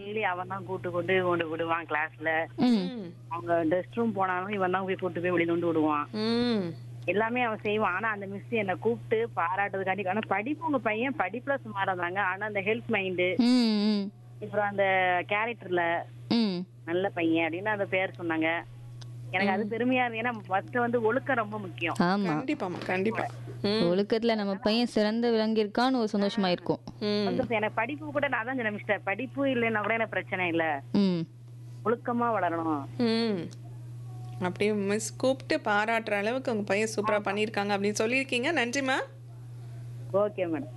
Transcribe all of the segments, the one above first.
Daily அவன் தான் கூட்டு கொண்டு கொண்டு விடுவான் கிளாஸ்ல ம் ம். அவங்க ரெஸ்ட் ரூம் போனாலும் இவன் தான் போய் கூட்டு போய் வெளியில கொண்டு விடுவான் ம். எல்லாமே அவன் செய்வான் ஆனா அந்த மிஸ் என்னை கூப்பிட்டு பாராட்டுறதுக்காண்டி ஆனா படிப்பு உங்க பையன் படிப்புல சுமாரா தாங்க ஆனா அந்த ஹெல்ப் மைண்டு ம் ம் அப்புறம் அந்த கேரக்டர்ல ம் நல்ல பையன் அப்படின்னு அந்த பேர் சொன்னாங்க எனக்கு அது பெருமையா இருக்கு ஏன்னா ஃபர்ஸ்ட் வந்து ஒழுக்கம் ரொம்ப முக்கியம் ஆமா கண்டிப்பாமா கண்டிப்பா ம். ஒழுக்கத்துல நம்ம பையன் சிறந்த விளங்கியிருக்கான்னு ஒரு சந்தோஷமா இருக்கும் ம். சந்தோஷம். எனக்கு படிப்பு கூட நான் தான் சொன்னேன் மிஸ்டர் படிப்பு இல்லைன்னா கூட எனக்கு பிரச்சனை இல்ல ம் ஒழுக்கமா வளரணும் ம் அப்படியே மிஸ் கூப்பிட்டு பாராட்டுற அளவுக்கு உங்க பையன் சூப்பரா பண்ணியிருக்காங்க அப்படின்னு சொல்லியிருக்கீங்க நன்றிம்மா ஓகே மேடம்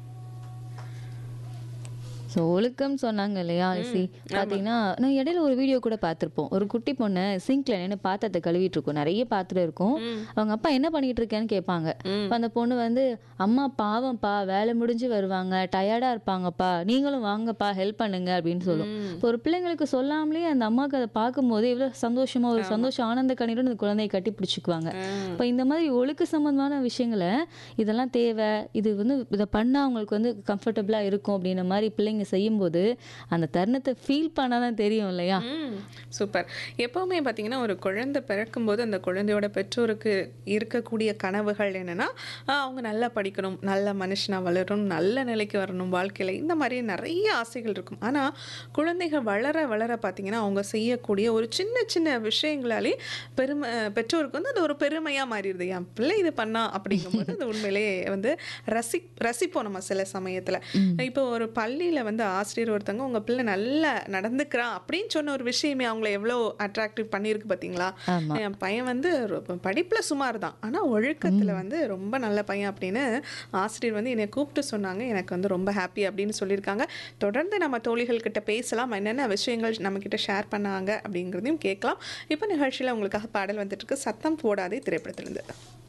ஸோ ஒழுக்கம் சொன்னாங்க இல்லையா சி பார்த்தீங்கன்னா நான் இடையில ஒரு வீடியோ கூட பார்த்துருப்போம் ஒரு குட்டி பொண்ணு சிங்க்ல நின்று பாத்திரத்தை கழுவிட்டு இருக்கும் நிறைய பாத்திரம் இருக்கும் அவங்க அப்பா என்ன பண்ணிட்டு இருக்கேன்னு கேட்பாங்க அப்ப அந்த பொண்ணு வந்து அம்மா பாவம்ப்பா வேலை முடிஞ்சு வருவாங்க டயர்டா இருப்பாங்கப்பா நீங்களும் வாங்கப்பா ஹெல்ப் பண்ணுங்க அப்படின்னு சொல்லும் இப்போ ஒரு பிள்ளைங்களுக்கு சொல்லாமலே அந்த அம்மாவுக்கு அதை பார்க்கும்போது எவ்வளவு சந்தோஷமா ஒரு சந்தோஷம் ஆனந்த கண்ணீரோட அந்த குழந்தையை கட்டி பிடிச்சிக்குவாங்க இப்போ இந்த மாதிரி ஒழுக்க சம்பந்தமான விஷயங்களை இதெல்லாம் தேவை இது வந்து இதை பண்ணால் அவங்களுக்கு வந்து கம்ஃபர்டபுளாக இருக்கும் அப்படின்ற மாதிரி பிள்ளைங்க செய்யும்போது அந்த தருணத்தை ஃபீல் பண்ணால் தான் தெரியும் இல்லையா ம் சூப்பர் எப்பவுமே பார்த்தீங்கன்னா ஒரு குழந்தை பிறக்கும்போது அந்த குழந்தையோட பெற்றோருக்கு இருக்கக்கூடிய கனவுகள் என்னன்னா ஆஹ் அவங்க நல்லா படிக்கணும் நல்ல மனுஷனா வளரணும் நல்ல நிலைக்கு வரணும் வாழ்க்கையில இந்த மாதிரி நிறைய ஆசைகள் இருக்கும் ஆனா குழந்தைகள் வளர வளர பார்த்தீங்கன்னா அவங்க செய்யக்கூடிய ஒரு சின்ன சின்ன விஷயங்களாலே பெருமை பெற்றோருக்கு வந்து அது ஒரு பெருமையா மாறிடுது என் பிள்ளை இது பண்ணா அப்படிங்கும்போது அது உண்மையிலேயே வந்து ரசி ரசிப்போம் நம்ம சில சமயத்துல இப்போ ஒரு பள்ளியில வந்து ஆசிரியர் ஒருத்தவங்க உங்க பிள்ளை நல்லா நடந்துக்கிறான் அப்படின்னு சொன்ன ஒரு விஷயமே அவங்கள எவ்வளோ அட்ராக்டிவ் பண்ணியிருக்கு பார்த்தீங்களா ஆமா. என் பையன் வந்து ரொ- படிப்புல சுமார் தான் ஆனா ஒழுக்கத்துல வந்து ரொம்ப நல்ல பையன் அப்படின்னு ஆசிரியர் வந்து என்னை கூப்பிட்டு சொன்னாங்க எனக்கு வந்து ரொம்ப ஹாப்பி அப்படின்னு சொல்லியிருக்காங்க தொடர்ந்து நம்ம தோழிகள் கிட்ட பேசலாம் என்னென்ன விஷயங்கள் நம்ம கிட்ட ஷேர் பண்ணாங்க அப்படிங்கிறதையும் கேட்கலாம் இப்போ நிகழ்ச்சியில உங்களுக்காக பாடல் வந்துட்டு இருக்கு சத்தம் போடாதே திரைப்படத்திலிருந்து